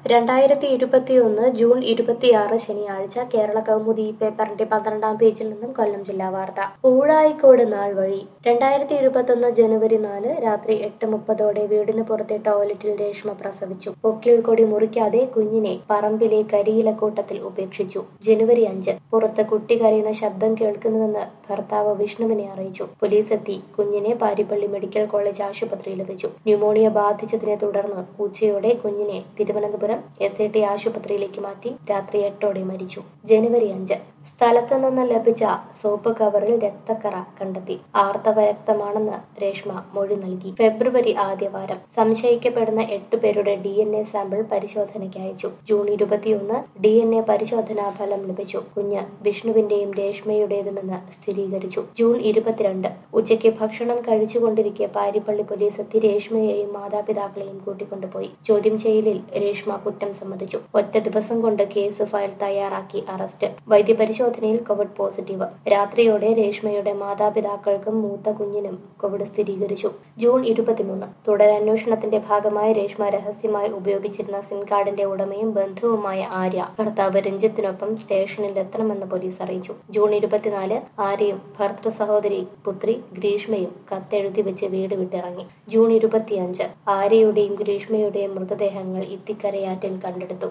രണ്ടായിരത്തി ഇരുപത്തിയൊന്ന് ജൂൺ ഇരുപത്തിയാറ് ശനിയാഴ്ച കേരള കൗമുദി പേപ്പറിന്റെ പന്ത്രണ്ടാം പേജിൽ നിന്നും കൊല്ലം ജില്ലാ വാർത്ത ഊഴായിക്കോട് നാൾ വഴി രണ്ടായിരത്തി ഇരുപത്തൊന്ന് ജനുവരി നാല് രാത്രി എട്ട് മുപ്പതോടെ വീടിന് പുറത്തെ ടോയ്ലറ്റിൽ രേഷ്മ പ്രസവിച്ചു പൊക്കിൽ കൊടി മുറിക്കാതെ കുഞ്ഞിനെ പറമ്പിലെ കരിയിലക്കൂട്ടത്തിൽ ഉപേക്ഷിച്ചു ജനുവരി അഞ്ച് പുറത്ത് കുട്ടി കരയുന്ന ശബ്ദം കേൾക്കുന്നുവെന്ന് ഭർത്താവ് വിഷ്ണുവിനെ അറിയിച്ചു പോലീസ് എത്തി കുഞ്ഞിനെ പാരിപ്പള്ളി മെഡിക്കൽ കോളേജ് ആശുപത്രിയിലെത്തിച്ചു ന്യൂമോണിയ ബാധിച്ചതിനെ തുടർന്ന് ഉച്ചയോടെ കുഞ്ഞിനെ തിരുവനന്തപുരം എസ് ഐ ടി ആശുപത്രിയിലേക്ക് മാറ്റി രാത്രി എട്ടോടെ മരിച്ചു ജനുവരി അഞ്ച് സ്ഥലത്ത് നിന്ന് ലഭിച്ച സോപ്പ് കവറിൽ രക്തക്കറ കണ്ടെത്തി ആർത്തവ രക്തമാണെന്ന് രേഷ്മ മൊഴി നൽകി ഫെബ്രുവരി ആദ്യവാരം സംശയിക്കപ്പെടുന്ന എട്ട് പേരുടെ ഡി എൻ എ സാമ്പിൾ പരിശോധനയ്ക്ക് അയച്ചു ജൂൺ ഇരുപത്തിയൊന്ന് ഡി എൻ എ പരിശോധനാ ഫലം ലഭിച്ചു കുഞ്ഞ് വിഷ്ണുവിന്റെയും രേഷ്മയുടേതുമെന്ന് സ്ഥിരീകരിച്ചു ജൂൺ ഇരുപത്തിരണ്ട് ഉച്ചയ്ക്ക് ഭക്ഷണം കഴിച്ചുകൊണ്ടിരിക്കെ പാരിപ്പള്ളി പോലീസ് എത്തി രേഷ്മയെയും മാതാപിതാക്കളെയും കൂട്ടിക്കൊണ്ടുപോയി ചോദ്യം ചെയ്യലിൽ രേഷ്മ കുറ്റം സമ്മതിച്ചു ഒറ്റ ദിവസം കൊണ്ട് കേസ് ഫയൽ തയ്യാറാക്കി അറസ്റ്റ് വൈദ്യപരിശോധനയിൽ കോവിഡ് പോസിറ്റീവ് രാത്രിയോടെ രേഷ്മയുടെ മാതാപിതാക്കൾക്കും മൂത്ത കുഞ്ഞിനും കോവിഡ് സ്ഥിരീകരിച്ചു ജൂൺ ഇരുപത്തിമൂന്ന് തുടരന്വേഷണത്തിന്റെ ഭാഗമായി രേഷ്മ രഹസ്യമായി ഉപയോഗിച്ചിരുന്ന സിം കാർഡിന്റെ ഉടമയും ബന്ധുവുമായ ആര്യ ഭർത്താവ് രഞ്ജിത്തിനൊപ്പം സ്റ്റേഷനിൽ എത്തണമെന്ന് പോലീസ് അറിയിച്ചു ജൂൺ ഇരുപത്തിനാല് ആര്യയും ഭർത്തൃ സഹോദരി പുത്രി ഗ്രീഷ്മയും കത്തെഴുതി വെച്ച് വീട് വിട്ടിറങ്ങി ജൂൺ ഇരുപത്തിയഞ്ച് ആര്യയുടെയും ഗ്രീഷ്മയുടെയും മൃതദേഹങ്ങൾ ഇത്തിക്കരയാറ്റിൽ കണ്ടെടുത്തു